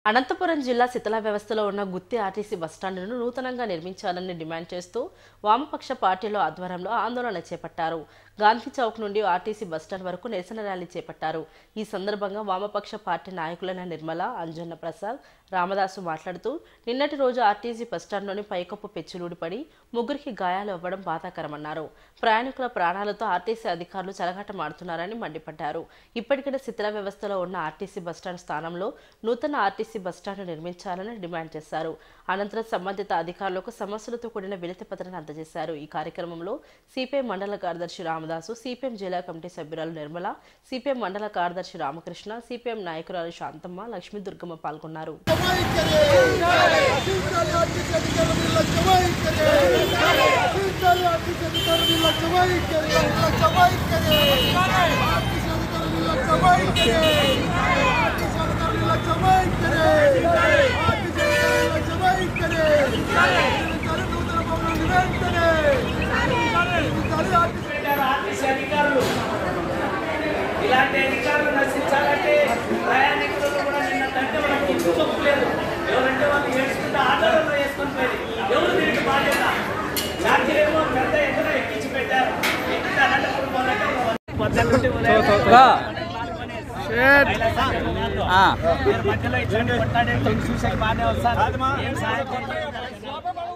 అనంతపురం జిల్లా శిథిల వ్యవస్థలో ఉన్న గుత్తి ఆర్టీసీ బస్టాండును నూతనంగా నిర్మించాలని డిమాండ్ చేస్తూ వామపక్ష పార్టీల ఆధ్వర్యంలో ఆందోళన చేపట్టారు గాంధీ చౌక్ నుండి ఆర్టీసీ బస్టాండ్ వరకు నిరసన ర్యాలీ చేపట్టారు ఈ సందర్భంగా వామపక్ష పార్టీ నాయకులైన నిర్మల అంజన్న ప్రసాద్ రామదాసు మాట్లాడుతూ నిన్నటి రోజు ఆర్టీసీ బస్టాండ్లోని పైకప్పు పెచ్చులూడిపడి ముగ్గురికి గాయాలు అవ్వడం బాధాకరమన్నారు ప్రయాణికుల ప్రాణాలతో ఆర్టీసీ అధికారులు చెలగాటమాడుతున్నారని మండిపడ్డారు ఇప్పటికే శిథిల వ్యవస్థలో ఉన్న ఆర్టీసీ బస్టాండ్ స్థానంలో నూతన ఆర్టీసీ బస్టాండ్ నిర్మించాలని డిమాండ్ చేశారు అనంతరం సంబంధిత అధికారులకు సమస్యలతో కూడిన వినతి పత్రాన్ని అందజేశారు ఈ కార్యక్రమంలో సిపిఎం మండల కార్యదర్శి రామదాసు సిపిఎం జిల్లా కమిటీ సభ్యురాలు నిర్మల సిపిఎం మండల కార్యదర్శి రామకృష్ణ సిపిఎం నాయకురాలు శాంతమ్మ లక్ష్మీ దుర్గమ్మ పాల్గొన్నారు పెట్టారు ఆర్టీసీ అధికారులు ఇలాంటి అధికారులు నశించాలంటే ప్రయాణికులు కూడా నిన్న తండ్రి వాళ్ళకి ఇంటి తప్పులేదు ఎవరంటే వాళ్ళు ఏడ్చుకుంటే ఆటోలలో వేసుకొని పోయి ఎవరు దీనికి బాధ్యత ఛార్జీలేమో పెద్ద ఎత్తున ఎక్కించి పెట్టారు ఎక్కితే అనంతపురం పోవాలంటే పొద్దున్నుండి మధ్యలో ఇట్లాంటి కొట్లాడే చూసే బాగానే వస్తారు ఏం సహాయం